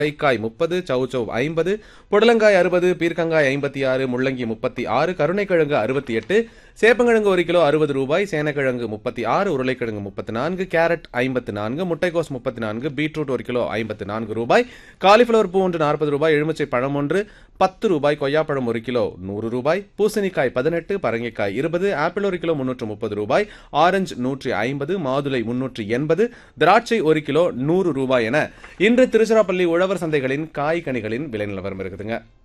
கைக்காய் முப்பது சௌச்சௌ ஐம்பது புடலங்காய் அறுபது பீர்க்கங்காய் ஐம்பத்தி ஆறு முள்ளங்கி முப்பத்தி ஆறு கருணைக்கிழங்கு அறுபத்தி எட்டு சேப்பங்கிழங்கு ஒரு கிலோ அறுபது ரூபாய் சேனக்கிழங்கு முப்பத்தி ஆறு உருளைக்கிழங்கு முப்பத்தி நான்கு கேரட் ஐம்பத்து நான்கு முட்டைக்கோஸ் முப்பத்தி நான்கு பீட்ரூட் ஒரு கிலோ ஐம்பத்து நான்கு ரூபாய் காலிஃப்ளவர் பூ ஒன்று நாற்பது ரூபாய் எலுமிச்சை பழம் ஒன்று பத்து ரூபாய் கொய்யாப்பழம் ஒரு கிலோ நூறு ரூபாய் பூசணிக்காய் பதினெட்டு பரங்கிக்காய் இருபது ஆப்பிள் ஒரு கிலோ முன்னூற்று முப்பது ரூபாய் ஆரஞ்சு நூற்றி ஐம்பது மாதுளை முன்னூற்றி எண்பது திராட்சை ஒரு கிலோ நூறு ரூபாய் என இன்று திருச்சிராப்பள்ளி உழவர் சந்தைகளின் காய் கனிகளின் விலை நிலவரம் இருக்குதுங்க